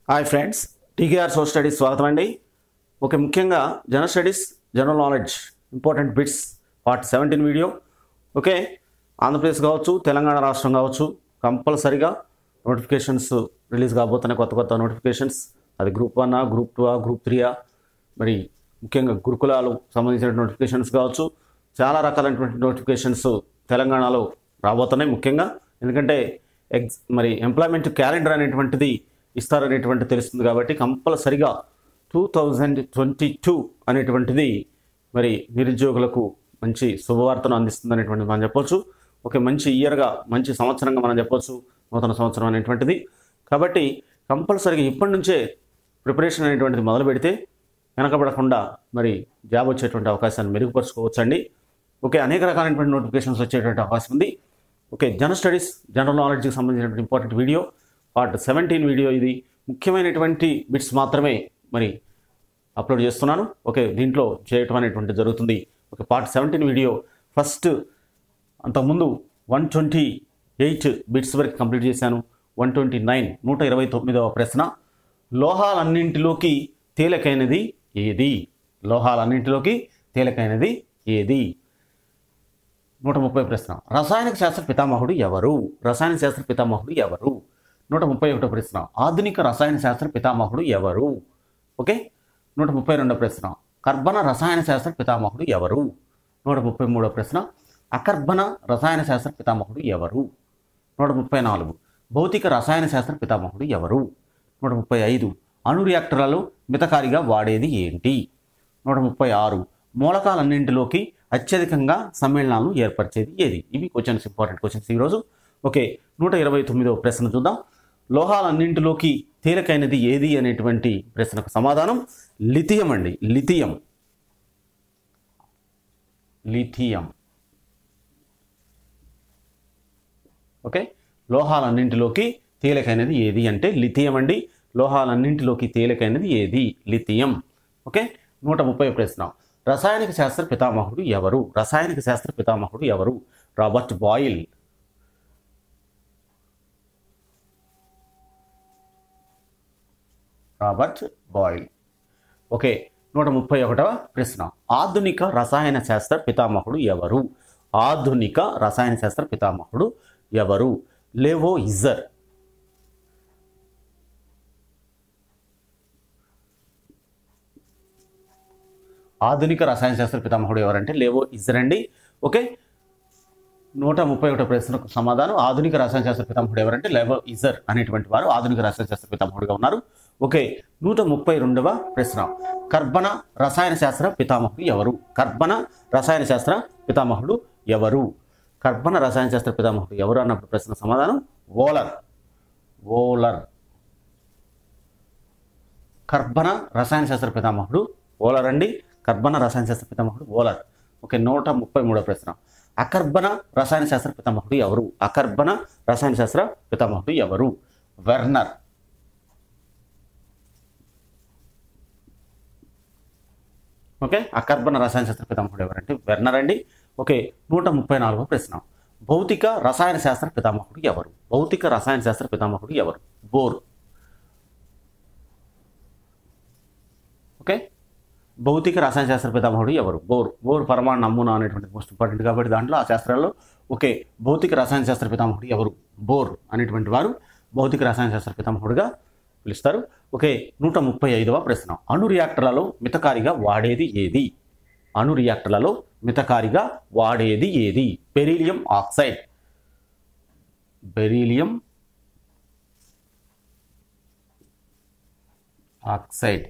hi friends TKR social studies స్వాగతం అండి okay ముఖ్యంగా general studies general knowledge important bits part seventeen video okay Andhra Pradesh కావచ్చు తెలంగాణ రాష్ట్రం కావచ్చు కంపల్సరిగా నోటిఫికేషన్స్ రిలీజ్ కాబోతున్నాయి కొత్త కొత్త నోటిఫికేషన్స్ అది group one group two group త్రీయా మరి ముఖ్యంగా గురుకులాలు సంబంధించిన నోటిఫికేషన్స్ కావచ్చు చాలా రకాలైనటువంటి నోటిఫికేషన్స్ తెలంగాణలో రాబోతున్నాయి ముఖ్యంగా ఎందుకంటే ఎగ్జ్ మరి ఎంప్లాయ్మెంట్ క్యాలెండర్ అనేటువంటిది ఇస్తారనేటువంటి తెలుస్తుంది కాబట్టి కంపల్సరిగా టూ థౌజండ్ ట్వంటీ టూ అనేటువంటిది మరి నిరుద్యోగులకు మంచి శుభవార్తను అందిస్తుంది అనేటువంటిది మనం చెప్పొచ్చు ఒక మంచి ఇయర్గా మంచి సంవత్సరంగా మనం చెప్పొచ్చు నూతన సంవత్సరం అనేటువంటిది కాబట్టి కంపల్సరీగా ఇప్పటి నుంచే ప్రిపరేషన్ అనేటువంటిది మొదలు పెడితే వెనకబడకుండా మరి జాబ్ వచ్చేటువంటి అవకాశాన్ని మెరుగుపరుచుకోవచ్చండి ఓకే అనేక రకాలైనటువంటి నోటిఫికేషన్స్ వచ్చేటువంటి అవకాశం ఉంది ఓకే జనరల్ స్టడీస్ జనరల్ నాలెడ్జ్కి సంబంధించినటువంటి important video part seventeen video ఇది ముఖ్యమైనటువంటి బిట్స్ మాత్రమే మరి అప్లోడ్ చేస్తున్నాను ఓకే దీంట్లో చేయటం అనేటువంటి జరుగుతుంది okay part seventeen video first అంతకుముందు వన్ ట్వంటీ ఎయిట్ బిట్స్ వరకు కంప్లీట్ చేశాను వన్ ట్వంటీ నైన్ నూట ఇరవై తొమ్మిదవ ప్రశ్న లోహాలన్నింటిలోకి తేలికైనది ఏది లోహాలన్నింటిలోకి తేలికైనది ఏది నూట ముప్పై ప్రశ్న రసాయనిక శాస్త్ర పితామహుడు ఎవరు రసాయన శాస్త్ర పితామహుడు ఎవరు నూట ముప్పై ఒకటో ప్రశ్న ఆధునిక రసాయన శాస్త్ర పితామహుడు ఎవరు ఓకే నూట ముప్పై రెండో ప్రశ్న కర్బన రసాయన శాస్త్ర పితామహుడు ఎవరు నూట ముప్పై మూడో ప్రశ్న అకర్బన రసాయన శాస్త్ర పితామహుడు ఎవరు నూట ముప్పై నాలుగు భౌతిక రసాయన శాస్త్ర పితామహుడు ఎవరు నూట ముప్పై ఐదు అణు రియాక్టర్లలో మితకారిగా వాడేది ఏంటి నూట ముప్పై ఆరు మూలకాలన్నింటిలోకి అత్యధికంగా సమ్మేళనాలను ఏర్పరిచేది ఏది ఇవి క్వశ్చన్స్ ఇంపార్టెంట్ క్వశ్చన్స్ ఈరోజు ఓకే నూట ఇరవై తొమ్మిదవ ప్రశ్న చూద్దాం లోహాలన్నింటిలోకి తేలికైనది ఏది అనేటువంటి ప్రశ్నకు సమాధానం లిథియం అండి లిథియం లిథియం ఓకే లోహాలన్నింటిలోకి తేలికైనది ఏది అంటే లిథియం అండి లోహాలన్నింటిలోకి తేలికైనది ఏది లిథియం ఓకే నూట ముప్పై ప్రశ్న రసాయనిక శాస్త్ర పితామహుడు ఎవరు రసాయనిక శాస్త్ర పితామహుడు ఎవరు Robert Boyle Robert Boyle okay నూట ముప్పై ఒకటవ ప్రశ్న ఆధునిక రసాయన శాస్త్ర పితామహుడు ఎవరు ఆధునిక రసాయన శాస్త్ర పితామహుడు ఎవరు లేవో ఇజర్ ఆధునిక రసాయన శాస్త్ర పితామహుడు ఎవరంటే లేవో ఇజర్ అండి ఓకే నూట ముప్పై ఒకటో ప్రశ్నకు సమాధానం ఆధునిక రసాయన శాస్త్ర పితామహుడు ఎవరంటే లేవో ఇజర్ అనేటువంటి వారు ఆధునిక రసాయన శాస్త్ర పితామహుడుగా ఉన్నారు ఓకే నూట ముప్పై రెండవ ప్రశ్న కర్బన రసాయన శాస్త్ర పితామహుడు ఎవరు కర్బన రసాయన శాస్త్ర పితామహుడు ఎవరు కర్బన రసాయన శాస్త్ర పితామహుడు ఎవరు అన్నప్పుడు ప్రశ్న సమాధానం ఓలర్ ఓలర్ కర్బన రసాయన శాస్త్ర పితామహుడు ఓలర్ అండి కర్బన రసాయన శాస్త్ర పితామహుడు ఓలర్ ఓకే నూట ముప్పై మూడో ప్రశ్న అకర్బన రసాయన శాస్త్ర పితామహుడు ఎవరు అకర్బన రసాయన శాస్త్ర పితామహుడు ఎవరు వెర్నర్ ఓకే అకర్బన రసాయన శాస్త్ర పితామహుడు ఎవరంటే వెర్నర్ అండి ఓకే నూట ముప్పై నాలుగో ప్రశ్న భౌతిక రసాయన శాస్త్ర పితామహుడు ఎవరు భౌతిక రసాయన శాస్త్ర పితామహుడు ఎవరు బోర్ ఓకే భౌతిక రసాయన శాస్త్ర పితామహుడు ఎవరు బోర్ బోర్ పరమాణు నమూనా అనేటువంటి మోస్ట్ ఇంపార్టెంట్ కాబట్టి దాంట్లో ఆ శాస్త్రాల్లో ఓకే భౌతిక రసాయన శాస్త్ర పితామహుడు ఎవరు బోర్ అనేటువంటి వారు భౌతిక రసాయన శాస్త్ర పితామహుడుగా పిలుస్తారు ఓకే నూట ముప్పై ఐదవ ప్రశ్న అణు రియాక్టర్లలో మితకారిగా వాడేది ఏది అణు రియాక్టర్లలో మితకారిగా వాడేది ఏది beryllium oxide beryllium oxide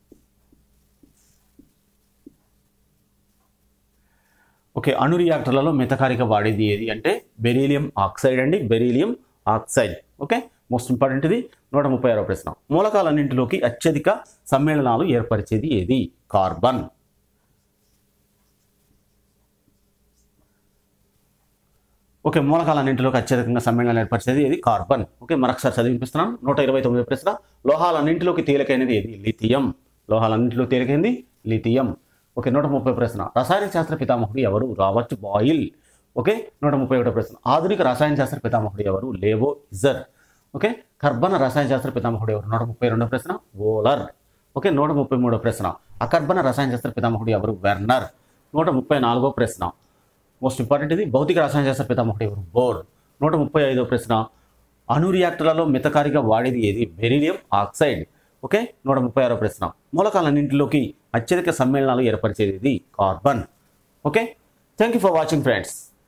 okay అణు రియాక్టర్లలో మితకారిగా వాడేది ఏది అంటే బెరీలియం ఆక్సైడ్ అండి beryllium oxide okay most important ఇది నూట ముప్పై ఆరో ప్రశ్న మూలకాలన్నింటిలోకి అత్యధిక సమ్మేళనాలు ఏర్పరిచేది ఏది కార్బన్ ఓకే మూలకాలన్నింటిలోకి అత్యధికంగా సమ్మేళనాలు ఏర్పరిచేది ఏది కార్బన్ ఓకే మరొకసారి చదివిపిస్తున్నాను నూట ఇరవై తొమ్మిది ప్రశ్న లోహాలన్నింటిలోకి తేలికైనది ఏది లిథియం లోహాలన్నింటిలో తేలికైంది లిథియం ఓకే నూట ముప్పై ప్రశ్న రసాయన శాస్త్ర పితామహుడు ఎవరు రాబర్ట్ బాయిల్ ఓకే నూట ముప్పై ఒకటో ప్రశ్న ఆధునిక రసాయన శాస్త్ర పితామహుడు ఎవరు లేవో ఇజర్ ఓకే కర్బన రసాయన శాస్త్ర పితామహుడు ఎవరు నూట ముప్పై రెండో ప్రశ్న ఓలర్ ఓకే నూట ముప్పై మూడో ప్రశ్న అకర్బన రసాయన శాస్త్ర పితామహుడు ఎవరు వెర్నర్ నూట ముప్పై నాలుగో ప్రశ్న మోస్ట్ ఇంపార్టెంట్ ఇది భౌతిక రసాయన శాస్త్ర పితామహుడు ఎవరు బోర్ నూట ముప్పై ఐదో ప్రశ్న అణు రియాక్టర్లలో మితకారిగా వాడేది ఏది బెరీలియం ఆక్సైడ్ ఓకే నూట ముప్పై ఆరో ప్రశ్న మూలకాలన్నింటిలోకి అత్యధిక సమ్మేళనాలు ఏర్పరిచేది ఇది carbon okay thank you for watching friends